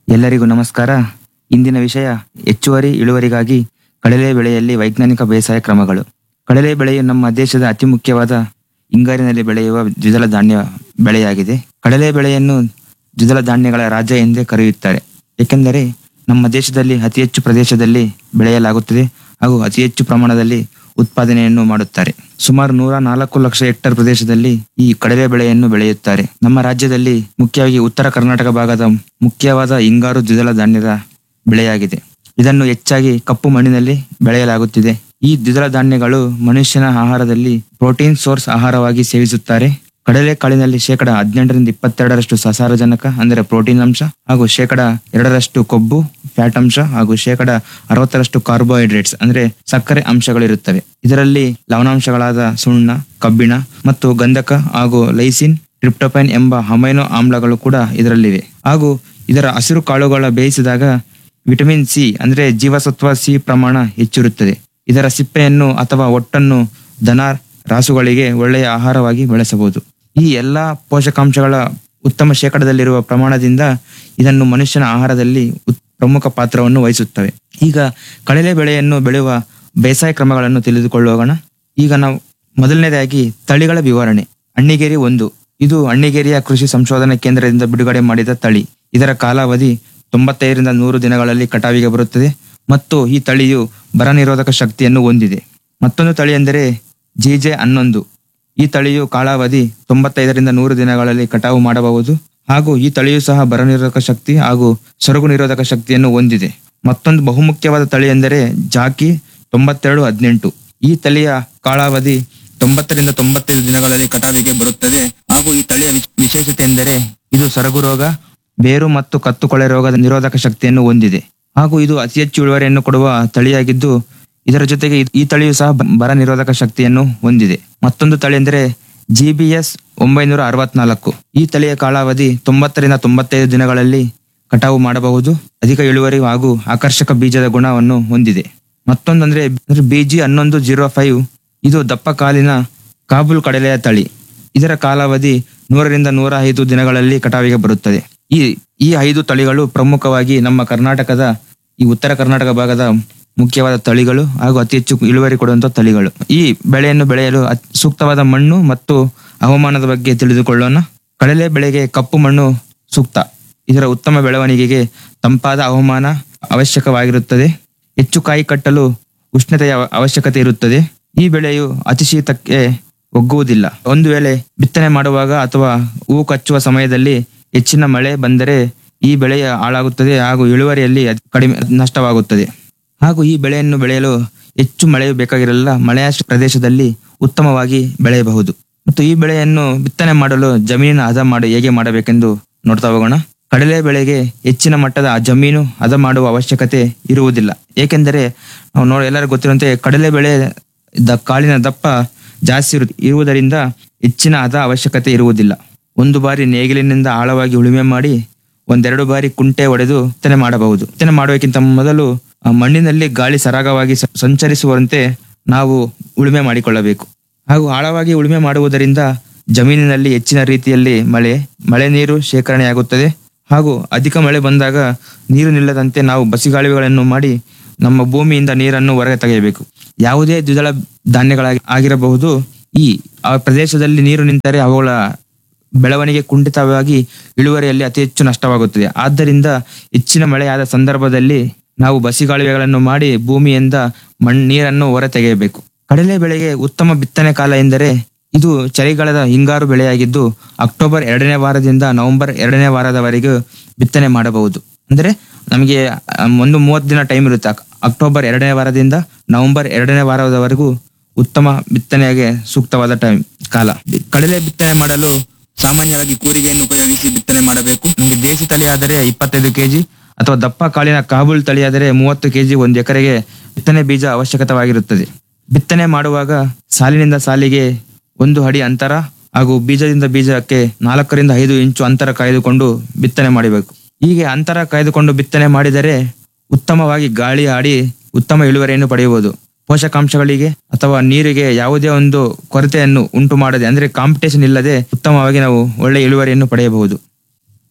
ಎಲ್ಲರಿಗೂ ನಮಸ್ಕಾರ ಇಂದಿನ ವಿಷಯ ಹೆಚ್ಚುವರಿ ಇಳುವರಿಗಾಗಿ ಕಡಲೆ ಬೆಳೆಯಲ್ಲಿ ವೈಜ್ಞಾನಿಕ ಬೇಸಾಯ ಕ್ರಮಗಳು ಕಡಲೆ ಬೆಳೆಯು ನಮ್ಮ ದೇಶದ ಅತಿ ಮುಖ್ಯವಾದ ಹಿಂಗಾರಿನಲ್ಲಿ ಬೆಳೆಯುವ ದ್ವಿದಳ ಧಾನ್ಯ ಬೆಳೆಯಾಗಿದೆ ಕಡಲೆ ಬೆಳೆಯನ್ನು ದ್ವಿದಳ ಧಾನ್ಯಗಳ ರಾಜ್ಯ ಎಂದೇ ಕರೆಯುತ್ತಾರೆ ಏಕೆಂದರೆ ನಮ್ಮ ದೇಶದಲ್ಲಿ ಅತಿ ಹೆಚ್ಚು ಪ್ರದೇಶದಲ್ಲಿ ಬೆಳೆಯಲಾಗುತ್ತದೆ ಹಾಗೂ ಅತಿ ಹೆಚ್ಚು ಪ್ರಮಾಣದಲ್ಲಿ ಉತ್ಪಾದನೆಯನ್ನು ಮಾಡುತ್ತಾರೆ ಸುಮಾರು ನೂರ ನಾಲ್ಕು ಲಕ್ಷ ಹೆಕ್ಟೇರ್ ಪ್ರದೇಶದಲ್ಲಿ ಈ ಕಡಲೆ ಬೆಳೆಯನ್ನು ಬೆಳೆಯುತ್ತಾರೆ ನಮ್ಮ ರಾಜ್ಯದಲ್ಲಿ ಮುಖ್ಯವಾಗಿ ಉತ್ತರ ಕರ್ನಾಟಕ ಭಾಗದ ಮುಖ್ಯವಾದ ಹಿಂಗಾರು ದ್ವಿದಳ ಧಾನ್ಯದ ಬೆಳೆಯಾಗಿದೆ ಇದನ್ನು ಹೆಚ್ಚಾಗಿ ಕಪ್ಪು ಮಣ್ಣಿನಲ್ಲಿ ಬೆಳೆಯಲಾಗುತ್ತಿದೆ ಈ ದ್ವಿದಳ ಧಾನ್ಯಗಳು ಮನುಷ್ಯನ ಆಹಾರದಲ್ಲಿ ಪ್ರೋಟೀನ್ ಸೋರ್ಸ್ ಆಹಾರವಾಗಿ ಸೇವಿಸುತ್ತಾರೆ ಕಡಲೆಕಾಳಿನಲ್ಲಿ ಶೇಕಡ ಹದಿನೆಂಟರಿಂದ ಇಪ್ಪತ್ತೆರಡರಷ್ಟು ಸಸಾರಜನಕ ಅಂದರೆ ಪ್ರೋಟೀನ್ ಅಂಶ ಹಾಗೂ ಶೇಕಡ ಎರಡರಷ್ಟು ಕೊಬ್ಬು ಫ್ಯಾಟ್ ಅಂಶ ಹಾಗೂ ಶೇಕಡ ಅರವತ್ತರಷ್ಟು ಕಾರ್ಬೋಹೈಡ್ರೇಟ್ಸ್ ಅಂದ್ರೆ ಸಕ್ಕರೆ ಅಂಶಗಳಿರುತ್ತವೆ ಇದರಲ್ಲಿ ಲವಣಾಂಶಗಳಾದ ಸುಣ್ಣ ಕಬ್ಬಿಣ ಮತ್ತು ಗಂಧಕ ಹಾಗೂ ಲೈಸಿನ್ ಟ್ರಿಪ್ಟೋಪೈನ್ ಎಂಬ ಅಮೈನೋ ಆಮ್ಲಗಳು ಕೂಡ ಇದರಲ್ಲಿವೆ ಹಾಗೂ ಇದರ ಹಸಿರು ಕಾಳುಗಳ ಬೇಯಿಸಿದಾಗ ವಿಟಮಿನ್ ಸಿ ಅಂದ್ರೆ ಜೀವಸತ್ವ ಸಿ ಪ್ರಮಾಣ ಹೆಚ್ಚಿರುತ್ತದೆ ಇದರ ಸಿಪ್ಪೆಯನ್ನು ಅಥವಾ ಒಟ್ಟನ್ನು ದನ ರಾಸುಗಳಿಗೆ ಒಳ್ಳೆಯ ಆಹಾರವಾಗಿ ಬಳಸಬಹುದು ಈ ಎಲ್ಲಾ ಪೋಷಕಾಂಶಗಳ ಉತ್ತಮ ಶೇಕಡದಲ್ಲಿರುವ ಪ್ರಮಾಣದಿಂದ ಇದನ್ನು ಮನುಷ್ಯನ ಆಹಾರದಲ್ಲಿ ಉತ್- ಪ್ರಮುಖ ಪಾತ್ರವನ್ನು ವಹಿಸುತ್ತವೆ ಈಗ ಕಡಲೆ ಬೆಳೆಯನ್ನು ಬೆಳೆಯುವ ಬೇಸಾಯ ಕ್ರಮಗಳನ್ನು ತಿಳಿದುಕೊಳ್ಳೋಣ ಈಗ ನಾವು ಮೊದಲನೇದಾಗಿ ತಳಿಗಳ ವಿವರಣೆ ಅಣ್ಣಿಗೇರಿ ಒಂದು ಇದು ಅಣ್ಣಿಗೇರಿಯ ಕೃಷಿ ಸಂಶೋಧನಾ ಕೇಂದ್ರದಿಂದ ಬಿಡುಗಡೆ ಮಾಡಿದ ತಳಿ ಇದರ ಕಾಲಾವಧಿ ತೊಂಬತ್ತೈದರಿಂದ ನೂರು ದಿನಗಳಲ್ಲಿ ಕಟಾವಿಗೆ ಬರುತ್ತದೆ ಮತ್ತು ಈ ತಳಿಯು ಬರ ನಿರೋಧಕ ಶಕ್ತಿಯನ್ನು ಹೊಂದಿದೆ ಮತ್ತೊಂದು ತಳಿ ಎಂದರೆ ಜೆ ಹನ್ನೊಂದು ಈ ತಳಿಯು ಕಾಲಾವಧಿ ತೊಂಬತ್ತೈದರಿಂದ ನೂರು ದಿನಗಳಲ್ಲಿ ಕಟಾವು ಮಾಡಬಹುದು ಹಾಗೂ ಈ ತಳಿಯು ಸಹ ಬರ ನಿರೋಧಕ ಶಕ್ತಿ ಹಾಗೂ ಸೊರಗು ನಿರೋಧಕ ಶಕ್ತಿಯನ್ನು ಹೊಂದಿದೆ ಮತ್ತೊಂದು ಬಹುಮುಖ್ಯವಾದ ತಳಿ ಎಂದರೆ ಜಾಕಿ ತೊಂಬತ್ತೆರಡು ಹದಿನೆಂಟು ಈ ತಳಿಯ ಕಾಲಾವಧಿ ತೊಂಬತ್ತರಿಂದ ತೊಂಬತ್ತೈದು ದಿನಗಳಲ್ಲಿ ಕಟಾವಿಗೆ ಬರುತ್ತದೆ ಹಾಗೂ ಈ ತಳಿಯ ವಿಶ್- ವಿಶೇಷತೆ ಎಂದರೆ ಇದು ಸೊರಗು ರೋಗ ಬೇರು ಮತ್ತು ಕತ್ತುಕೊಳೆ ರೋಗದ ನಿರೋಧಕ ಶಕ್ತಿಯನ್ನು ಹೊಂದಿದೆ ಹಾಗೂ ಇದು ಅತಿ ಹೆಚ್ಚು ಇಳುವರಿಯನ್ನು ಕೊಡುವ ತಳಿಯಾಗಿದ್ದು ಇದರ ಜೊತೆಗೆ ಈ ತಳಿಯು ಸಹ ಬ- ಬರ ನಿರೋಧಕ ಶಕ್ತಿಯನ್ನು ಹೊಂದಿದೆ ಮತ್ತೊಂದು ತಳಿ ಎಂದರೆ ಜಿ ಬಿ ಎಸ್ ಒಂಬೈನೂರ ಅರವತ್ನಾಲ್ಕು ಈ ತಳಿಯ ಕಾಲಾವಧಿ ತೊಂಬತ್ತರಿಂದ ತೊಂಬತ್ತೈದು ದಿನಗಳಲ್ಲಿ ಕಟಾವು ಮಾಡಬಹುದು ಅಧಿಕ ಇಳುವರಿ ಹಾಗೂ ಆಕರ್ಷಕ ಬೀಜದ ಗುಣವನ್ನು ಹೊಂದಿದೆ ಮತ್ತೊಂದಂದ್ರೆ ಬಿಜಿ ಹನ್ನೊಂದು ಜೀರೋ ಫೈವ್ ಇದು ದಪ್ಪ ಕಾಲಿನ ಕಾಬೂಲ್ ಕಡಲೆಯ ತಳಿ ಇದರ ಕಾಲಾವಧಿ ನೂರರಿಂದ ನೂರ ಐದು ದಿನಗಳಲ್ಲಿ ಕಟಾವಿಗೆ ಬರುತ್ತದೆ ಈ ಈ ಐದು ತಳಿಗಳು ಪ್ರಮುಖವಾಗಿ ನಮ್ಮ ಕರ್ನಾಟಕದ ಈ ಉತ್ತರ ಕರ್ನಾಟಕ ಭಾಗದ ಮುಖ್ಯವಾದ ತಳಿಗಳು ಹಾಗೂ ಅತಿ ಹೆಚ್ಚು ಇಳುವರಿ ಕೊಡುವಂತಹ ತಳಿಗಳು ಈ ಬೆಳೆಯನ್ನು ಬೆಳೆಯಲು ಅತ್- ಸೂಕ್ತವಾದ ಮಣ್ಣು ಮತ್ತು ಹವಾಮಾನದ ಬಗ್ಗೆ ತಿಳಿದುಕೊಳ್ಳೋಣ ಕಡಲೆ ಬೆಳೆಗೆ ಕಪ್ಪು ಮಣ್ಣು ಸೂಕ್ತ ಇದರ ಉತ್ತಮ ಬೆಳವಣಿಗೆಗೆ ತಂಪಾದ ಹವಾಮಾನ ಅವಶ್ಯಕವಾಗಿರುತ್ತದೆ ಹೆಚ್ಚು ಕಾಯಿ ಕಟ್ಟಲು ಉಷ್ಣತೆಯ ಅವ- ಅವಶ್ಯಕತೆ ಇರುತ್ತದೆ ಈ ಬೆಳೆಯು ಅತಿ ಶೀತಕ್ಕೆ ಒಗ್ಗುವುದಿಲ್ಲ ಒಂದು ವೇಳೆ ಬಿತ್ತನೆ ಮಾಡುವಾಗ ಅಥವಾ ಹೂ ಕಚ್ಚುವ ಸಮಯದಲ್ಲಿ ಹೆಚ್ಚಿನ ಮಳೆ ಬಂದರೆ ಈ ಬೆಳೆಯ ಹಾಳಾಗುತ್ತದೆ ಹಾಗೂ ಇಳುವರಿಯಲ್ಲಿ ಅದ್- ಕಡಿಮೆ ನಷ್ಟವಾಗುತ್ತದೆ ಹಾಗೂ ಈ ಬೆಳೆಯನ್ನು ಬೆಳೆಯಲು ಹೆಚ್ಚು ಮಳೆಯು ಬೇಕಾಗಿರಲಿಲ್ಲ ಮಳೆಯಾಶ್ರ ಪ್ರದೇಶದಲ್ಲಿ ಉತ್ತಮವಾಗಿ ಬೆಳೆಯಬಹುದು ಮತ್ತು ಈ ಬೆಳೆಯನ್ನು ಬಿತ್ತನೆ ಮಾಡಲು ಜಮೀನಿನ ಹದ ಮಾಡಿ ಹೇಗೆ ಮಾಡಬೇಕೆಂದು ನೋಡ್ತಾ ಹೋಗೋಣ ಕಡಲೆ ಬೆಳೆಗೆ ಹೆಚ್ಚಿನ ಮಟ್ಟದ ಜಮೀನು ಹದ ಮಾಡುವ ಅವಶ್ಯಕತೆ ಇರುವುದಿಲ್ಲ ಏಕೆಂದರೆ ನಾವು ನೋಡಿ ಎಲ್ಲರಿಗೂ ಗೊತ್ತಿರುವಂತೆ ಕಡಲೆ ಬೆಳೆ ದ ಕಾಳಿನ ದಪ್ಪ ಜಾಸ್ತಿ ಇರು ಇರುವುದರಿಂದ ಹೆಚ್ಚಿನ ಹದ ಅವಶ್ಯಕತೆ ಇರುವುದಿಲ್ಲ ಒಂದು ಬಾರಿ ನೇಗಿಲಿನಿಂದ ಆಳವಾಗಿ ಉಳುಮೆ ಮಾಡಿ ಒಂದೆರಡು ಬಾರಿ ಕುಂಟೆ ಹೊಡೆದು ಬಿತ್ತನೆ ಮಾಡಬಹುದು ಬಿತ್ತನೆ ಮಾಡುವಕ್ಕಿಂತ ಮೊದಲು ಆ ಮಣ್ಣಿನಲ್ಲಿ ಗಾಳಿ ಸರಾಗವಾಗಿ ಸ- ಸಂಚರಿಸುವಂತೆ ನಾವು ಉಳುಮೆ ಮಾಡಿಕೊಳ್ಳಬೇಕು ಹಾಗೂ ಆಳವಾಗಿ ಉಳುಮೆ ಮಾಡುವುದರಿಂದ ಜಮೀನಿನಲ್ಲಿ ಹೆಚ್ಚಿನ ರೀತಿಯಲ್ಲಿ ಮಳೆ ಮಳೆ ನೀರು ಶೇಖರಣೆಯಾಗುತ್ತದೆ ಹಾಗೂ ಅಧಿಕ ಮಳೆ ಬಂದಾಗ ನೀರು ನಿಲ್ಲದಂತೆ ನಾವು ಬಸಿಗಾಲುವೆಗಳನ್ನು ಮಾಡಿ ನಮ್ಮ ಭೂಮಿಯಿಂದ ನೀರನ್ನು ಹೊರಗೆ ತೆಗೆಯಬೇಕು ಯಾವುದೇ ದ್ವಿದಳ ಧಾನ್ಯಗಳಾಗಿ ಆಗಿರಬಹುದು ಈ ಆ ಪ್ರದೇಶದಲ್ಲಿ ನೀರು ನಿಂತರೆ ಅವುಗಳ ಬೆಳವಣಿಗೆ ಕುಂಠಿತವಾಗಿ ಇಳುವರಿಯಲ್ಲಿ ಅತಿ ಹೆಚ್ಚು ನಷ್ಟವಾಗುತ್ತದೆ ಆದ್ದರಿಂದ ಹೆಚ್ಚಿನ ಮಳೆಯಾದ ಸಂದರ್ಭದಲ್ಲಿ ನಾವು ಬಸಿಗಾಲುವೆಗಳನ್ನು ಮಾಡಿ ಭೂಮಿಯಿಂದ ಮಣ್ ನೀರನ್ನು ಹೊರ ತೆಗೆಯಬೇಕು ಕಡಲೆ ಬೆಳೆಗೆ ಉತ್ತಮ ಬಿತ್ತನೆ ಕಾಲ ಎಂದರೆ ಇದು ಚಳಿಗಾಲದ ಹಿಂಗಾರು ಬೆಳೆಯಾಗಿದ್ದು ಅಕ್ಟೋಬರ್ ಎರಡನೇ ವಾರದಿಂದ ನವೆಂಬರ್ ಎರಡನೇ ವಾರದವರೆಗೂ ಬಿತ್ತನೆ ಮಾಡಬಹುದು ಅಂದ್ರೆ ನಮಗೆ ಆ, ಒಂದು ಮೂವತ್ತು ದಿನ ಟೈಮ್ ಇರುತ್ತೆ ಅಕ್- ಅಕ್ಟೋಬರ್ ಎರಡನೇ ವಾರದಿಂದ ನವೆಂಬರ್ ಎರಡನೇ ವಾರದವರೆಗೂ ಉತ್ತಮ ಬಿತ್ತನೆಗೆ ಸೂಕ್ತವಾದ ಟೈಮ್ ಕಾಲ ಕಡಲೆ ಬಿತ್ತನೆ ಮಾಡಲು ಸಾಮಾನ್ಯವಾಗಿ ಕೂರಿಗೆಯನ್ನು ಉಪಯೋಗಿಸಿ ಬಿತ್ತನೆ ಮಾಡಬೇಕು ನಮಗೆ ದೇಸಿ ತಳಿ ಆದರೆ ಇಪ್ಪತ್ತೈದು ಕೆಜಿ ಅಥವಾ ದಪ್ಪ ಕಾಳಿನ ಕಾಬೂಲ್ ತಳಿಯಾದರೆ ಮೂವತ್ತು ಕೆಜಿ ಒಂದು ಎಕರೆಗೆ ಬಿತ್ತನೆ ಬೀಜ ಅವಶ್ಯಕವಾಗಿರುತ್ತದೆ ಬಿತ್ತನೆ ಮಾಡುವಾಗ ಸಾಲಿನಿಂದ ಸಾಲಿಗೆ ಒಂದು ಅಡಿ ಅಂತರ ಹಾಗೂ ಬೀಜದಿಂದ ಬೀಜಕ್ಕೆ ನಾಲ್ಕರಿಂದ ಐದು ಇಂಚು ಅಂತರ ಕಾಯ್ದುಕೊಂಡು ಬಿತ್ತನೆ ಮಾಡಬೇಕು ಹೀಗೆ ಅಂತರ ಕಾಯ್ದುಕೊಂಡು ಬಿತ್ತನೆ ಮಾಡಿದರೆ ಉತ್ತಮವಾಗಿ ಗಾಳಿ ಆಡಿ ಉತ್ತಮ ಇಳುವರಿಯನ್ನು ಪಡೆಯಬಹುದು ಪೋಷಕಾಂಶಗಳಿಗೆ ಅಥವಾ ನೀರಿಗೆ ಯಾವುದೇ ಒಂದು ಕೊರತೆಯನ್ನು ಉಂಟು ಮಾಡದೆ ಅಂದ್ರೆ ಕಾಂಪಿಟೇಷನ್ ಇಲ್ಲದೆ ಉತ್ತಮವಾಗಿ ನಾವು ಒಳ್ಳೆ ಇಳುವರಿಯನ್ನು ಪಡೆಯಬಹುದು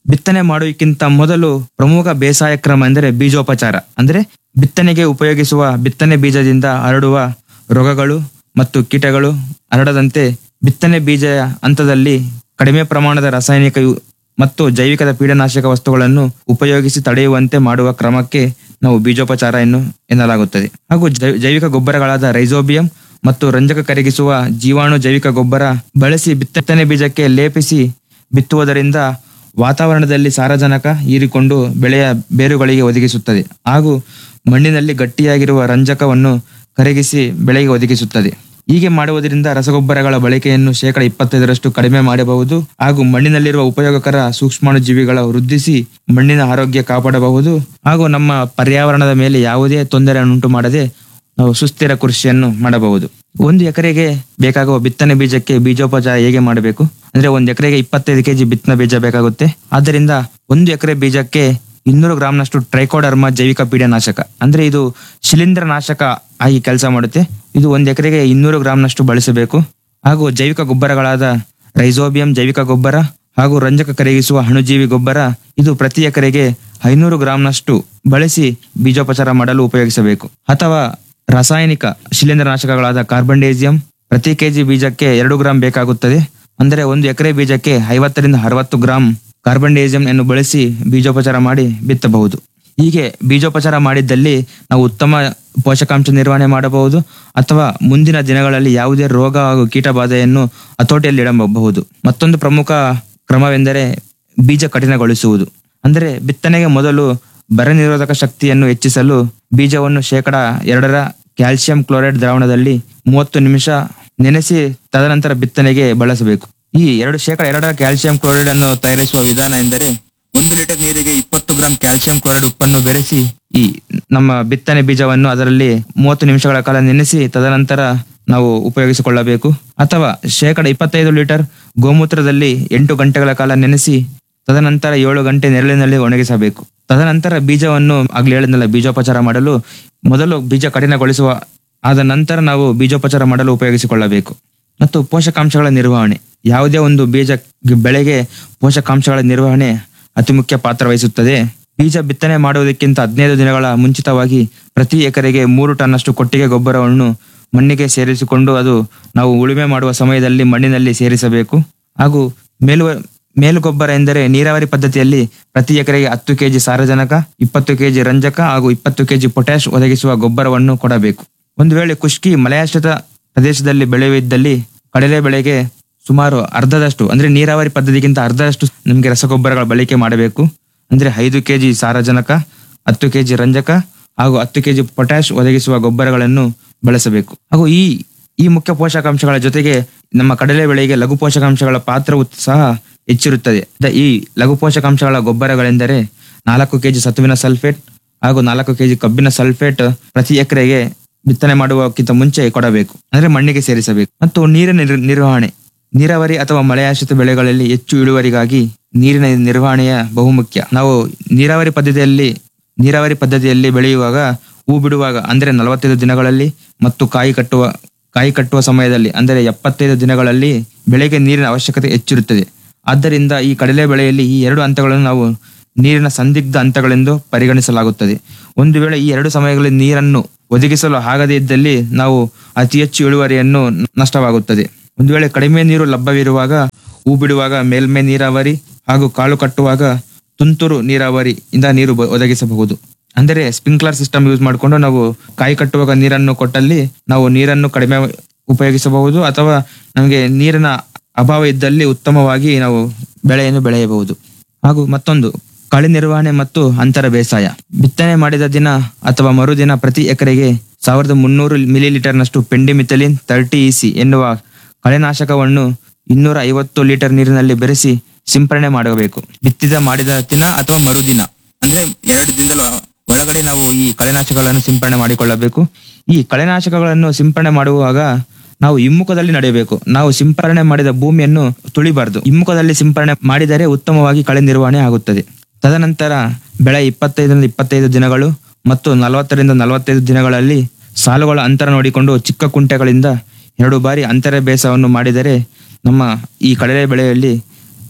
ಬಿತ್ತನೆ ಮಾಡುವುದಕ್ಕಿಂತ ಮೊದಲು ಪ್ರಮುಖ ಬೇಸಾಯ ಕ್ರಮ ಎಂದರೆ ಬೀಜೋಪಚಾರ ಅಂದ್ರೆ ಬಿತ್ತನೆಗೆ ಉಪಯೋಗಿಸುವ ಬಿತ್ತನೆ ಬೀಜದಿಂದ ಹರಡುವ ರೋಗಗಳು ಮತ್ತು ಕೀಟಗಳು ಹರಡದಂತೆ ಬಿತ್ತನೆ ಬೀಜ ಹಂತದಲ್ಲಿ ಕಡಿಮೆ ಪ್ರಮಾಣದ ರಾಸಾಯನಿಕ ಯು- ಮತ್ತು ಜೈವಿಕದ ಪೀಡನಾಶಕ ವಸ್ತುಗಳನ್ನು ಉಪಯೋಗಿಸಿ ತಡೆಯುವಂತೆ ಮಾಡುವ ಕ್ರಮಕ್ಕೆ ನಾವು ಬೀಜೋಪಚಾರ ಎನ್ನು ಎನ್ನಲಾಗುತ್ತದೆ ಹಾಗೂ ಜೈ- ಜೈವಿಕ ಗೊಬ್ಬರಗಳಾದ ರೈಸೋಬಿಯಂ ಮತ್ತು ರಂಜಕ ಕರಗಿಸುವ ಜೀವಾಣು ಜೈವಿಕ ಗೊಬ್ಬರ ಬಳಸಿ ಬಿತ್ತನೆ ಬೀಜಕ್ಕೆ ಲೇಪಿಸಿ ಬಿತ್ತುವುದರಿಂದ ವಾತಾವರಣದಲ್ಲಿ ಸಾರಜನಕ ಹೀರಿಕೊಂಡು ಬೆಳೆಯ ಬೇರುಗಳಿಗೆ ಒದಗಿಸುತ್ತದೆ ಹಾಗೂ ಮಣ್ಣಿನಲ್ಲಿ ಗಟ್ಟಿಯಾಗಿರುವ ರಂಜಕವನ್ನು ಕರಗಿಸಿ ಬೆಳೆಗೆ ಒದಗಿಸುತ್ತದೆ ಹೀಗೆ ಮಾಡುವುದರಿಂದ ರಸಗೊಬ್ಬರಗಳ ಬಳಕೆಯನ್ನು ಶೇಕಡ ಇಪ್ಪತ್ತೈದರಷ್ಟು ಕಡಿಮೆ ಮಾಡಬಹುದು ಹಾಗೂ ಮಣ್ಣಿನಲ್ಲಿರುವ ಉಪಯೋಗಕರ ಸೂಕ್ಷ್ಮಾಣುಜೀವಿಗಳ ವೃದ್ಧಿಸಿ ಮಣ್ಣಿನ ಆರೋಗ್ಯ ಕಾಪಾಡಬಹುದು ಹಾಗೂ ನಮ್ಮ ಪರ್ಯಾವರಣದ ಮೇಲೆ ಯಾವುದೇ ತೊಂದರೆಯನ್ನುಂಟು ಮಾಡದೆ ನಾವು ಸುಸ್ಥಿರ ಕೃಷಿಯನ್ನು ಮಾಡಬಹುದು ಒಂದು ಎಕರೆಗೆ ಬೇಕಾಗುವ ಬಿತ್ತನೆ ಬೀಜಕ್ಕೆ ಬೀಜೋಪಚಾರ ಹೇಗೆ ಮಾಡಬೇಕು ಅಂದ್ರೆ ಒಂದು ಎಕರೆಗೆ ಇಪ್ಪತ್ತೈದು ಕೆಜಿ ಬಿತ್ತನೆ ಬೀಜ ಬೇಕಾಗುತ್ತೆ ಆದ್ದರಿಂದ ಒಂದು ಎಕರೆ ಬೀಜಕ್ಕೆ ಇನ್ನೂರು ಗ್ರಾಂನಷ್ಟು ಟ್ರೈಕೋಡರ್ಮ ಜೈವಿಕ ಪೀಡನಾಶಕ ಅಂದ್ರೆ ಇದು ಶಿಲೀಂಧ್ರ ನಾಶಕ ಆಗಿ ಕೆಲಸ ಮಾಡುತ್ತೆ ಇದು ಒಂದು ಎಕರೆಗೆ ಇನ್ನೂರು ಗ್ರಾಂನಷ್ಟು ಬಳಸಬೇಕು ಹಾಗೂ ಜೈವಿಕ ಗೊಬ್ಬರಗಳಾದ ರೈಸೋಬಿಯಂ ಜೈವಿಕ ಗೊಬ್ಬರ ಹಾಗೂ ರಂಜಕ ಕರಗಿಸುವ ಅಣುಜೀವಿ ಗೊಬ್ಬರ ಇದು ಪ್ರತಿ ಎಕರೆಗೆ ಐನೂರು ಗ್ರಾಂನಷ್ಟು ಬಳಸಿ ಬೀಜೋಪಚಾರ ಮಾಡಲು ಉಪಯೋಗಿಸಬೇಕು ಅಥವಾ ರಾಸಾಯನಿಕ ಶಿಲೀಂಧ್ರನಾಶಕಗಳಾದ ಕಾರ್ಬನ್ಡೇಸಿಯಂ ಪ್ರತಿ ಕೆಜಿ ಬೀಜಕ್ಕೆ ಎರಡು ಗ್ರಾಂ ಬೇಕಾಗುತ್ತದೆ ಅಂದರೆ ಒಂದು ಎಕರೆ ಬೀಜಕ್ಕೆ ಐವತ್ತರಿಂದ ಅರವತ್ತು ಗ್ರಾಂ ಕಾರ್ಬನ್ಡೇಸಿಯಂ ಅನ್ನು ಬಳಸಿ ಬೀಜೋಪಚಾರ ಮಾಡಿ ಬಿತ್ತಬಹುದು ಹೀಗೆ ಬೀಜೋಪಚಾರ ಮಾಡಿದ್ದಲ್ಲಿ ನಾವು ಉತ್ತಮ ಪೋಷಕಾಂಶ ನಿರ್ವಹಣೆ ಮಾಡಬಹುದು ಅಥವಾ ಮುಂದಿನ ದಿನಗಳಲ್ಲಿ ಯಾವುದೇ ರೋಗ ಹಾಗೂ ಕೀಟಬಾಧೆಯನ್ನು ಹತೋಟಿಯಲ್ಲಿ ಇಡಬಹುದು ಮತ್ತೊಂದು ಪ್ರಮುಖ ಕ್ರಮವೆಂದರೆ ಬೀಜ ಕಠಿಣಗೊಳಿಸುವುದು ಅಂದರೆ ಬಿತ್ತನೆಗೆ ಮೊದಲು ಬರ ನಿರೋಧಕ ಶಕ್ತಿಯನ್ನು ಹೆಚ್ಚಿಸಲು ಬೀಜವನ್ನು ಶೇಕಡ ಎರಡರ ಕ್ಯಾಲ್ಸಿಯಂ ಕ್ಲೋರೈಡ್ ದ್ರಾವಣದಲ್ಲಿ ಮೂವತ್ತು ನಿಮಿಷ ನೆನೆಸಿ ತದನಂತರ ಬಿತ್ತನೆಗೆ ಬಳಸಬೇಕು ಈ ಎರಡು ಶೇಕಡ ಎರಡರ ಕ್ಯಾಲ್ಸಿಯಂ ಕ್ಲೋರೈಡ್ ಅನ್ನು ತಯಾರಿಸುವ ವಿಧಾನ ಎಂದರೆ ಒಂದು ಲೀಟರ್ ನೀರಿಗೆ ಇಪ್ಪತ್ತು ಗ್ರಾಂ ಕ್ಯಾಲ್ಸಿಯಂ ಕ್ಲೋರೈಡ್ ಉಪ್ಪನ್ನು ಬೆರೆಸಿ ಈ ನಮ್ಮ ಬಿತ್ತನೆ ಬೀಜವನ್ನು ಅದರಲ್ಲಿ ಮೂವತ್ತು ನಿಮಿಷಗಳ ಕಾಲ ನೆನೆಸಿ ತದನಂತರ ನಾವು ಉಪಯೋಗಿಸಿಕೊಳ್ಳಬೇಕು ಅಥವಾ ಶೇಕಡ ಇಪ್ಪತ್ತೈದು ಲೀಟರ್ ಗೋಮೂತ್ರದಲ್ಲಿ ಎಂಟು ಗಂಟೆಗಳ ಕಾಲ ನೆನೆಸಿ ತದನಂತರ ಏಳು ಗಂಟೆ ನೆರಳಿನಲ್ಲಿ ಒಣಗಿಸಬೇಕು ತದನಂತರ ಬೀಜವನ್ನು ಆಗ್ಲೇ ಹೇಳಿದ್ನಲ್ಲ ಬೀಜೋಪಚಾರ ಮಾಡಲು ಮೊದಲು ಬೀಜ ಕಠಿಣಗೊಳಿಸುವ ಆದ ನಂತರ ನಾವು ಬೀಜೋಪಚಾರ ಮಾಡಲು ಉಪಯೋಗಿಸಿಕೊಳ್ಳಬೇಕು ಮತ್ತು ಪೋಷಕಾಂಶಗಳ ನಿರ್ವಹಣೆ ಯಾವುದೇ ಒಂದು ಬೀಜ ಬೆಳೆಗೆ ಪೋಷಕಾಂಶಗಳ ನಿರ್ವಹಣೆ ಅತಿ ಮುಖ್ಯ ಪಾತ್ರ ವಹಿಸುತ್ತದೆ ಬೀಜ ಬಿತ್ತನೆ ಮಾಡುವುದಕ್ಕಿಂತ ಹದಿನೈದು ದಿನಗಳ ಮುಂಚಿತವಾಗಿ ಪ್ರತಿ ಎಕರೆಗೆ ಮೂರು ಟನ್ನಷ್ಟು ಕೊಟ್ಟಿಗೆ ಗೊಬ್ಬರವನ್ನು ಮಣ್ಣಿಗೆ ಸೇರಿಸಿಕೊಂಡು ಅದು ನಾವು ಉಳುಮೆ ಮಾಡುವ ಸಮಯದಲ್ಲಿ ಮಣ್ಣಿನಲ್ಲಿ ಸೇರಿಸಬೇಕು ಹಾಗೂ ಮೇಲು ಮೇಲು ಗೊಬ್ಬರ ಎಂದರೆ ನೀರಾವರಿ ಪದ್ಧತಿಯಲ್ಲಿ ಪ್ರತಿ ಎಕರೆಗೆ ಹತ್ತು ಕೆಜಿ ಸಾರಜನಕ ಇಪ್ಪತ್ತು ಕೆಜಿ ರಂಜಕ ಹಾಗೂ ಇಪ್ಪತ್ತು ಕೆಜಿ ಪೊಟ್ಯಾಶ್ ಒದಗಿಸುವ ಗೊಬ್ಬರವನ್ನು ಕೊಡಬೇಕು ಒಂದು ವೇಳೆ ಕುಷ್ಕಿ ಮಲಯಾಶ್ರಿತ ಪ್ರದೇಶದಲ್ಲಿ ಬೆಳೆಯುವಿದ್ದಲ್ಲಿ ಕಡಲೆ ಬೆಳೆಗೆ ಸುಮಾರು ಅರ್ಧದಷ್ಟು ಅಂದ್ರೆ ನೀರಾವರಿ ಪದ್ಧತಿಗಿಂತ ಅರ್ಧದಷ್ಟು ನಮಗೆ ರಸಗೊಬ್ಬರಗಳ ಬಳಕೆ ಮಾಡಬೇಕು ಅಂದ್ರೆ ಐದು ಕೆಜಿ ಸಾರಜನಕ ಹತ್ತು ಕೆಜಿ ರಂಜಕ ಹಾಗೂ ಹತ್ತು ಕೆಜಿ ಪೊಟ್ಯಾಶ್ ಒದಗಿಸುವ ಗೊಬ್ಬರಗಳನ್ನು ಬಳಸಬೇಕು ಹಾಗೂ ಈ ಈ ಮುಖ್ಯ ಪೋಷಕಾಂಶಗಳ ಜೊತೆಗೆ ನಮ್ಮ ಕಡಲೆ ಬೆಳೆಗೆ ಲಘು ಪೋಷಕಾಂಶಗಳ ಪಾತ್ರವು ಸಹ ಹೆಚ್ಚಿರುತ್ತದೆ ದ- ಈ ಲಘು ಪೋಷಕಾಂಶಗಳ ಗೊಬ್ಬರಗಳೆಂದರೆ ನಾಲ್ಕು ಕೆಜಿ ಸತುವಿನ ಸಲ್ಫೇಟ್ ಹಾಗೂ ನಾಲ್ಕು ಕೆಜಿ ಕಬ್ಬಿನ ಸಲ್ಫೇಟ್ ಪ್ರತಿ ಎಕರೆಗೆ ಬಿತ್ತನೆ ಮಾಡುವಕ್ಕಿಂತ ಮುಂಚೆ ಕೊಡಬೇಕು ಅಂದ್ರೆ ಮಣ್ಣಿಗೆ ಸೇರಿಸಬೇಕು ಮತ್ತು ನೀರಿನ ನಿರ್- ನಿರ್ವಹಣೆ ನೀರಾವರಿ ಅಥವಾ ಮಳೆಯಾಶ್ರಿತ ಬೆಳೆಗಳಲ್ಲಿ ಹೆಚ್ಚು ಇಳುವರಿಗಾಗಿ ನೀರಿನ ನಿರ್ವಹಣೆಯ ಬಹುಮುಖ್ಯ ನಾವು ನೀರಾವರಿ ಪದ್ಧತಿಯಲ್ಲಿ ನೀರಾವರಿ ಪದ್ಧತಿಯಲ್ಲಿ ಬೆಳೆಯುವಾಗ ಹೂ ಬಿಡುವಾಗ ಅಂದರೆ ನಲವತ್ತೈದು ದಿನಗಳಲ್ಲಿ ಮತ್ತು ಕಾಯಿ ಕಟ್ಟುವ ಕಾಯಿ ಕಟ್ಟುವ ಸಮಯದಲ್ಲಿ ಅಂದರೆ ಎಪ್ಪತ್ತೈದು ದಿನಗಳಲ್ಲಿ ಬೆಳೆಗೆ ನೀರಿನ ಅವಶ್ಯಕತೆ ಹೆಚ್ಚಿರುತ್ತದೆ ಆದ್ದರಿಂದ ಈ ಕಡಲೆ ಬೆಳೆಯಲ್ಲಿ ಈ ಎರಡು ಹಂತಗಳನ್ನು ನಾವು ನೀರಿನ ಸಂದಿಗ್ಧ ಹಂತಗಳೆಂದು ಪರಿಗಣಿಸಲಾಗುತ್ತದೆ ಒಂದು ವೇಳೆ ಈ ಎರಡು ಸಮಯಗಳಲ್ಲಿ ನೀರನ್ನು ಒದಗಿಸಲು ಆಗದೇ ಇದ್ದಲ್ಲಿ ನಾವು ಅತಿ ಹೆಚ್ಚು ಇಳುವರಿಯನ್ನು ನಷ್ಟವಾಗುತ್ತದೆ ಒಂದು ವೇಳೆ ಕಡಿಮೆ ನೀರು ಲಭ್ಯವಿರುವಾಗ ಹೂ ಬಿಡುವಾಗ ಮೇಲ್ಮೈ ನೀರಾವರಿ ಹಾಗೂ ಕಾಳು ಕಟ್ಟುವಾಗ ತುಂತುರು ನೀರಾವರಿ ಇಂದ ನೀರು ಬ- ಒದಗಿಸಬಹುದು ಅಂದರೆ ಸ್ಪ್ರಿಂಕ್ಲರ್ ಸಿಸ್ಟಮ್ ಯೂಸ್ ಮಾಡಿಕೊಂಡು ನಾವು ಕಾಯಿ ಕಟ್ಟುವಾಗ ನೀರನ್ನು ಕೊಟ್ಟಲ್ಲಿ ನಾವು ನೀರನ್ನು ಕಡಿಮೆ ಉಪಯೋಗಿಸಬಹುದು ಅಥವಾ ನಮಗೆ ನೀರಿನ ಅಭಾವ ಇದ್ದಲ್ಲಿ ಉತ್ತಮವಾಗಿ ನಾವು ಬೆಳೆಯನ್ನು ಬೆಳೆಯಬಹುದು ಹಾಗೂ ಮತ್ತೊಂದು ಕಳೆ ನಿರ್ವಹಣೆ ಮತ್ತು ಅಂತರ ಬೇಸಾಯ ಬಿತ್ತನೆ ಮಾಡಿದ ದಿನ ಅಥವಾ ಮರುದಿನ ಪ್ರತಿ ಎಕರೆಗೆ ಸಾವಿರದ ಮುನ್ನೂರು ಮಿಲಿ ಲೀಟರ್ನಷ್ಟು ಪೆಂಡಿಮಿಥಲಿನ್ ತರ್ಟಿ ಇಸಿ ಎನ್ನುವ ಕಳೆನಾಶಕವನ್ನು ಇನ್ನೂರ ಐವತ್ತು ಲೀಟರ್ ನೀರಿನಲ್ಲಿ ಬೆರೆಸಿ ಸಿಂಪರಣೆ ಮಾಡಬೇಕು ಬಿತ್ತಿದ ಮಾಡಿದ ದಿನ ಅಥವಾ ಮರುದಿನ ಅಂದ್ರೆ ಎರಡು ದಿನದ ಒಳಗಡೆ ನಾವು ಈ ಕಳೆನಾಶಕಗಳನ್ನು ಸಿಂಪರಣೆ ಮಾಡಿಕೊಳ್ಳಬೇಕು ಈ ಕಳೆನಾಶಕಗಳನ್ನು ಸಿಂಪರಣೆ ಮಾಡುವಾಗ ನಾವು ಹಿಮ್ಮುಖದಲ್ಲಿ ನಡೆಯಬೇಕು ನಾವು ಸಿಂಪರಣೆ ಮಾಡಿದ ಭೂಮಿಯನ್ನು ತುಳಿಬಾರದು ಹಿಮ್ಮುಖದಲ್ಲಿ ಸಿಂಪರಣೆ ಮಾಡಿದರೆ ಉತ್ತಮವಾಗಿ ಕಳೆ ನಿರ್ವಹಣೆ ಆಗುತ್ತದೆ ತದನಂತರ ಬೆಳೆ ಇಪ್ಪತ್ತೈದರಿಂದ ಇಪ್ಪತ್ತೈದು ದಿನಗಳು ಮತ್ತು ನಲವತ್ತರಿಂದ ನಲವತ್ತೈದು ದಿನಗಳಲ್ಲಿ ಸಾಲುಗಳ ಅಂತರ ನೋಡಿಕೊಂಡು ಚಿಕ್ಕ ಕುಂಟೆಗಳಿಂದ ಎರಡು ಬಾರಿ ಅಂತರ ಬೇಸವನ್ನು ಮಾಡಿದರೆ ನಮ್ಮ ಈ ಕಡಲೆ ಬೆಳೆಯಲ್ಲಿ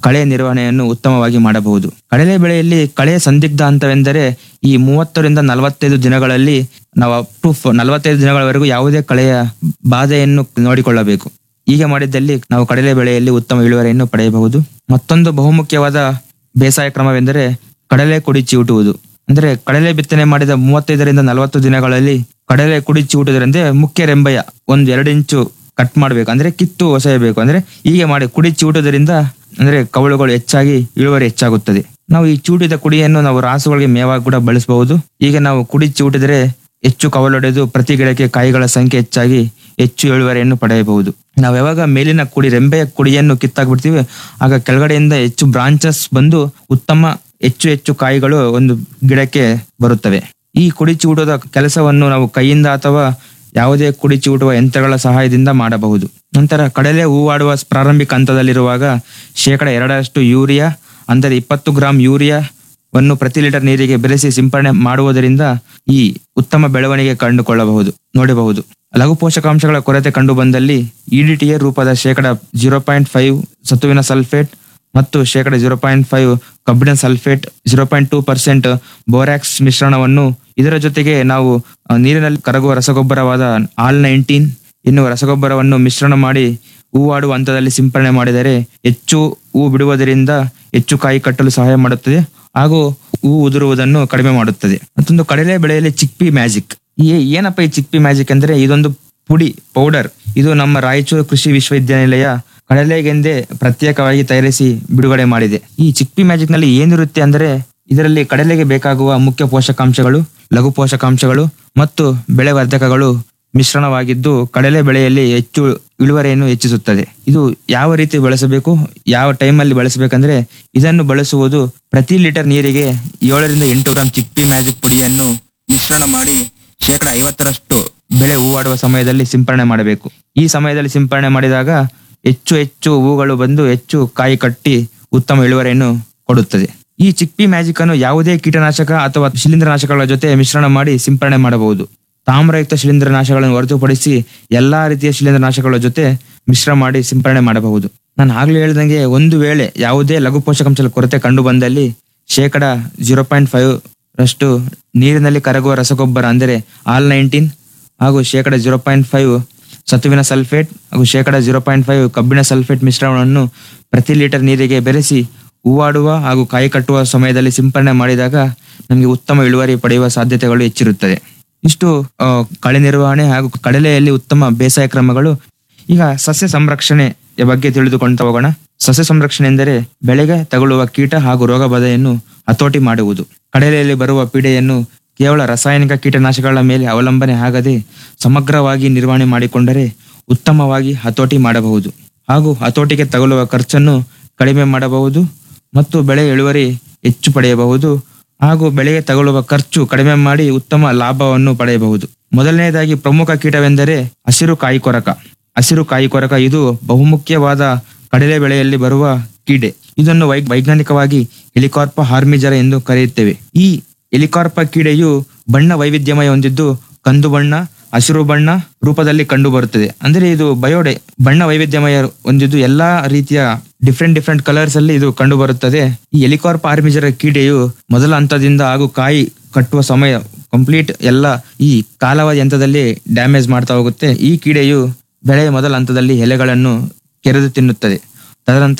ಕಳೆ ನಿರ್ವಹಣೆಯನ್ನು ಉತ್ತಮವಾಗಿ ಮಾಡಬಹುದು ಕಡಲೆ ಬೆಳೆಯಲ್ಲಿ ಕಳೆ ಸಂದಿಗ್ಧ ಹಂತವೆಂದರೆ ಈ ಮೂವತ್ತರಿಂದ ನಲವತ್ತೈದು ದಿನಗಳಲ್ಲಿ ನಾವು ಅಪ್ ಟು ನಲವತ್ತೈದು ದಿನಗಳವರೆಗೂ ಯಾವುದೇ ಕಳೆಯ ಬಾಧೆಯನ್ನು ನೋಡಿಕೊಳ್ಳಬೇಕು ಹೀಗೆ ಮಾಡಿದ್ದಲ್ಲಿ ನಾವು ಕಡಲೆ ಬೆಳೆಯಲ್ಲಿ ಉತ್ತಮ ಇಳುವರಿಯನ್ನು ಪಡೆಯಬಹುದು ಮತ್ತೊಂದು ಬಹುಮುಖ್ಯವಾದ ಬೇಸಾಯ ಕ್ರಮವೆಂದರೆ ಕಡಲೆ ಕುಡಿ ಚಿವುಟುವುದು ಅಂದ್ರೆ ಕಡಲೆ ಬಿತ್ತನೆ ಮಾಡಿದ ಮೂವತ್ತೈದರಿಂದ ನಲವತ್ತು ದಿನಗಳಲ್ಲಿ ಕಡಲೆ ಕುಡಿ ಚಿವುಟುವುದರಿಂದ ಮುಖ್ಯ ರೆಂಬೆಯ ಒಂದು ಎರಡು ಇಂಚು ಕಟ್ ಮಾಡಬೇಕು ಅಂದ್ರೆ ಕಿತ್ತು ಒಸೆಯಬೇಕು ಅಂದ್ರೆ ಹೀಗೆ ಮಾಡಿ ಕುಡಿ ಚಿವುಟುವುದರಿಂದ ಅಂದ್ರೆ ಕವಳುಗಳು ಹೆಚ್ಚಾಗಿ ಇಳುವರಿ ಹೆಚ್ಚಾಗುತ್ತದೆ ನಾವು ಈ ಚೂಟಿದ ಕುಡಿಯನ್ನು ನಾವು ರಾಸುಗಳಿಗೆ ಮೇವಾಗಿ ಕೂಡ ಬಳಸಬಹುದು ಈಗ ನಾವು ಕುಡಿ ಚಿವುಟಿದರೆ ಹೆಚ್ಚು ಕವಲೊಡೆದು ಪ್ರತಿ ಗಿಡಕ್ಕೆ ಕಾಯಿಗಳ ಸಂಖ್ಯೆ ಹೆಚ್ಚಾಗಿ ಹೆಚ್ಚು ಇಳುವರಿಯನ್ನು ಪಡೆಯಬಹುದು ನಾವು ಯಾವಾಗ ಮೇಲಿನ ಕುಡಿ ರೆಂಬೆಯ ಕುಡಿಯನ್ನು ಕಿತ್ತಾಕ್ಬಿಡ್ತೀವಿ ಆಗ ಕೆಳಗಡೆಯಿಂದ ಹೆಚ್ಚು ಬ್ರಾಂಚಸ್ ಬಂದು ಉತ್ತಮ ಹೆಚ್ಚು ಹೆಚ್ಚು ಕಾಯಿಗಳು ಒಂದು ಗಿಡಕ್ಕೆ ಬರುತ್ತವೆ ಈ ಕುಡಿ ಚಿವುಟದ ಕೆಲಸವನ್ನು ನಾವು ಕೈಯಿಂದ ಅಥವಾ ಯಾವುದೇ ಕುಡಿ ಚಿವುಟುವ ಯಂತ್ರಗಳ ಸಹಾಯದಿಂದ ಮಾಡಬಹುದು ನಂತರ ಕಡಲೆ ಹೂವಾಡುವ ಪ್ರಾರಂಭಿಕ ಹಂತದಲ್ಲಿರುವಾಗ ಶೇಕಡ ಎರಡರಷ್ಟು ಯೂರಿಯಾ ಅಂದರೆ ಇಪ್ಪತ್ತು ಗ್ರಾಂ ಯೂರಿಯಾವನ್ನು ಪ್ರತಿ ಲೀಟರ್ ನೀರಿಗೆ ಬೆರೆಸಿ ಸಿಂಪರಣೆ ಮಾಡುವುದರಿಂದ ಈ ಉತ್ತಮ ಬೆಳವಣಿಗೆ ಕಂಡುಕೊಳ್ಳಬಹುದು ನೋಡಬಹುದು ಲಘು ಪೋಷಕಾಂಶಗಳ ಕೊರತೆ ಕಂಡು ಬಂದಲ್ಲಿ ಇಡಿಟಿಎ ರೂಪದ ಶೇಕಡ ಜೀರೋ ಪಾಯಿಂಟ್ ಫೈವ್ ಸತುವಿನ ಸಲ್ಫೇಟ್ ಮತ್ತು ಶೇಕಡ ಜೀರೋ ಪಾಯಿಂಟ್ ಫೈವ್ ಕಬ್ಬಿಣ sulphate zero point two percent borax ಮಿಶ್ರಣವನ್ನು ಇದರ ಜೊತೆಗೆ ನಾವು ಆ, ನೀರಿನಲ್ಲಿ ಕರಗುವ ರಸಗೊಬ್ಬರವಾದ ಆಲ್ ನೈನ್ಟೀನ್ ಎನ್ನುವ ರಸಗೊಬ್ಬರವನ್ನು ಮಿಶ್ರಣ ಮಾಡಿ ಹೂವಾಡುವ ಹಂತದಲ್ಲಿ ಸಿಂಪರಣೆ ಮಾಡಿದರೆ ಹೆಚ್ಚು ಹೂ ಬಿಡುವುದರಿಂದ ಹೆಚ್ಚು ಕಾಯಿ ಕಟ್ಟಲು ಸಹಾಯ ಮಾಡುತ್ತದೆ ಹಾಗೂ ಹೂ ಉದುರುವುದನ್ನು ಕಡಿಮೆ ಮಾಡುತ್ತದೆ ಮತ್ತೊಂದು ಕಡಲೆ ಬೆಳೆಯಲ್ಲಿ ಚಿಕ್ಪಿ ಮ್ಯಾಜಿಕ್ ಈ ಏನಪ್ಪ ಈ ಚಿಕ್ಪಿ ಮ್ಯಾಜಿಕ್ ಅಂದ್ರೆ ಇದೊಂದು ಪುಡಿ ಪೌಡರ್ ಇದು ನಮ್ಮ ರಾಯಚೂರು ಕೃಷಿ ವಿಶ್ವವಿದ್ಯಾನಿಲಯ ಕಡಲೆಗೆಂದೇ ಪ್ರತ್ಯೇಕವಾಗಿ ತಯಾರಿಸಿ ಬಿಡುಗಡೆ ಮಾಡಿದೆ ಈ ಚಿಕ್ಪಿ ಮ್ಯಾಜಿಕ್ ನಲ್ಲಿ ಏನಿರುತ್ತೆ ಅಂದ್ರೆ ಇದರಲ್ಲಿ ಕಡಲೆಗೆ ಬೇಕಾಗುವ ಮುಖ್ಯ ಪೋಷಕಾಂಶಗಳು ಲಘು ಪೋಷಕಾಂಶಗಳು ಮತ್ತು ಬೆಳೆ ವರ್ಧಕಗಳು ಮಿಶ್ರಣವಾಗಿದ್ದು ಕಡಲೆ ಬೆಳೆಯಲ್ಲಿ ಹೆಚ್ಚು ಇಳುವರಿಯನ್ನು ಹೆಚ್ಚಿಸುತ್ತದೆ ಇದು ಯಾವ ರೀತಿ ಬಳಸಬೇಕು ಯಾವ ಟೈಮಲ್ಲಿ ಬಳಸಬೇಕಂದ್ರೆ ಇದನ್ನು ಬಳಸುವುದು ಪ್ರತಿ ಲೀಟರ್ ನೀರಿಗೆ ಏಳರಿಂದ ಎಂಟು ಗ್ರಾಂ ಚಿಪ್ಪಿ ಮ್ಯಾಜಿಕ್ ಪುಡಿಯನ್ನು ಮಿಶ್ರಣ ಮಾಡಿ ಶೇಕಡ ಐವತ್ತರಷ್ಟು ಬೆಳೆ ಹೂವಾಡುವ ಸಮಯದಲ್ಲಿ ಸಿಂಪರಣೆ ಮಾಡಬೇಕು ಈ ಸಮಯದಲ್ಲಿ ಸಿಂಪರಣೆ ಮಾಡಿದಾಗ ಹೆಚ್ಚು ಹೆಚ್ಚು ಹೂಗಳು ಬಂದು ಹೆಚ್ಚು ಕಾಯಿ ಕಟ್ಟಿ ಉತ್ತಮ ಇಳುವರಿಯನ್ನು ಕೊಡುತ್ತದೆ ಈ ಚಿಕ್ಪಿ ಮ್ಯಾಜಿಕ್ ಅನ್ನು ಯಾವುದೇ ಕೀಟನಾಶಕ ಅಥವಾ ಶಿಲೀಂಧ್ರನಾಶಕಗಳ ಜೊತೆ ಮಿಶ್ರಣ ಮಾಡಿ ಸಿಂಪರಣೆ ಮಾಡಬಹುದು ತಾಮ್ರಯುಕ್ತ ಶಿಲೀಂಧ್ರನಾಶಕಗಳನ್ನು ಹೊರತುಪಡಿಸಿ ಎಲ್ಲಾ ರೀತಿಯ ಶಿಲೀಂಧ್ರನಾಶಕಗಳ ಜೊತೆ ಮಿಶ್ರ ಮಾಡಿ ಸಿಂಪರಣೆ ಮಾಡಬಹುದು ನಾನು ಆಗ್ಲೇ ಹೇಳಿದಂಗೆ ಒಂದು ವೇಳೆ ಯಾವುದೇ ಲಘು ಪೋಷಕಾಂಶದ ಕೊರತೆ ಕಂಡು ಬಂದಲ್ಲಿ ಶೇಕಡ ಜೀರೋ ಪಾಯಿಂಟ್ ಫೈವ್ ರಷ್ಟು ನೀರಿನಲ್ಲಿ ಕರಗುವ ರಸಗೊಬ್ಬರ ಅಂದರೆ ಆಲ್ ನೈನ್ಟೀನ್ ಹಾಗೂ ಶೇಕಡ ಜೀರೋ ಪಾಯಿಂಟ್ ಫೈವ್ ಸತುವಿನ ಸಲ್ಫೇಟ್ ಹಾಗೂ ಶೇಕಡ ಜೀರೋ ಪಾಯಿಂಟ್ ಫೈವ್ ಕಬ್ಬಿಣ ಸಲ್ಫೇಟ್ ಮಿಶ್ರಣವನ್ನು ಪ್ರತಿ ಲೀಟರ್ ನೀರಿಗೆ ಬೆರೆಸಿ ಹೂವಾಡುವ ಹಾಗೂ ಕಾಯಿ ಕಟ್ಟುವ ಸಮಯದಲ್ಲಿ ಸಿಂಪರಣೆ ಮಾಡಿದಾಗ ನಮಗೆ ಉತ್ತಮ ಇಳುವರಿ ಪಡೆಯುವ ಸಾಧ್ಯತೆಗಳು ಹೆಚ್ಚಿರುತ್ತದೆ ಇಷ್ಟು ಆ, ಕಳೆ ನಿರ್ವಹಣೆ ಹಾಗೂ ಕಡಲೆಯಲ್ಲಿ ಉತ್ತಮ ಬೇಸಾಯ ಕ್ರಮಗಳು ಈಗ ಸಸ್ಯ ಸಂರಕ್ಷಣೆಯ ಬಗ್ಗೆ ತಿಳಿದುಕೊಂತ ಹೋಗೋಣ ಸಸ್ಯ ಸಂರಕ್ಷಣೆ ಎಂದರೆ ಬೆಳೆಗೆ ತಗುಲುವ ಕೀಟ ಹಾಗೂ ರೋಗ ಬಾಧೆಯನ್ನು ಹತೋಟಿ ಮಾಡುವುದು ಕಡಲೆಯಲ್ಲಿ ಬರುವ ಪೀಡೆಯನ್ನು ಕೇವಲ ರಾಸಾಯನಿಕ ಕೀಟನಾಶಕಗಳ ಮೇಲೆ ಅವಲಂಬನೆ ಆಗದೆ ಸಮಗ್ರವಾಗಿ ನಿರ್ವಹಣೆ ಮಾಡಿಕೊಂಡರೆ ಉತ್ತಮವಾಗಿ ಹತೋಟಿ ಮಾಡಬಹುದು ಹಾಗೂ ಹತೋಟಿಗೆ ತಗುಲುವ ಖರ್ಚನ್ನು ಕಡಿಮೆ ಮಾಡಬಹುದು ಮತ್ತು ಬೆಳೆ ಇಳುವರಿ ಹೆಚ್ಚು ಪಡೆಯಬಹುದು ಹಾಗೂ ಬೆಳೆಗೆ ತಗುಲುವ ಖರ್ಚು ಕಡಿಮೆ ಮಾಡಿ ಉತ್ತಮ ಲಾಭವನ್ನು ಪಡೆಯಬಹುದು ಮೊದಲನೆಯದಾಗಿ ಪ್ರಮುಖ ಕೀಟವೆಂದರೆ ಹಸಿರು ಕಾಯಿ ಕೊರಕ ಹಸಿರು ಕಾಯಿ ಕೊರಕ ಇದು ಬಹುಮುಖ್ಯವಾದ ಕಡಲೆ ಬೆಳೆಯಲ್ಲಿ ಬರುವ ಕೀಡೆ ಇದನ್ನು ವೈ ವೈಜ್ಞಾನಿಕವಾಗಿ ಹೆಲಿಕಾರ್ಪ ಹಾರ್ಮಿಜರ ಎಂದು ಕರೆಯುತ್ತೇವೆ ಈ ಹೆಲಿಕಾರ್ಪ ಕೀಡೆಯು ಬಣ್ಣ ವೈವಿಧ್ಯಮಯ ಹೊಂದಿದ್ದು ಕಂದು ಬಣ್ಣ ಹಸಿರು ಬಣ್ಣ ರೂಪದಲ್ಲಿ ಕಂಡು ಬರುತ್ತದೆ ಅಂದ್ರೆ ಇದು ಬಯೋಡೆ ಬಣ್ಣ ವೈವಿಧ್ಯಮಯ ಹೊಂದಿದ್ದು ಎಲ್ಲಾ ರೀತಿಯ ಡಿಫ್ರೆಂಟ್ ಡಿಫ್ರೆಂಟ್ ಕಲರ್ಸ್ ಅಲ್ಲಿ ಇದು ಕಂಡು ಬರುತ್ತದೆ ಈ ಎಲಿಕಾರ್ಪ್ ಆರ್ಮಿಜರ ಕೀಡೆಯು ಮೊದಲ ಹಂತದಿಂದ ಹಾಗೂ ಕಾಯಿ ಕಟ್ಟುವ ಸಮಯ ಕಂಪ್ಲೀಟ್ ಎಲ್ಲ ಈ ಕಾಲಾವಧಿ ಹಂತದಲ್ಲಿ ಡ್ಯಾಮೇಜ್ ಮಾಡ್ತಾ ಹೋಗುತ್ತೆ ಈ ಕೀಡೆಯು ಬೆಳೆಯ ಮೊದಲ ಹಂತದಲ್ಲಿ ಎಲೆಗಳನ್ನು ಕೆರೆದು ತಿನ್ನುತ್ತದೆ ತದನಂತರ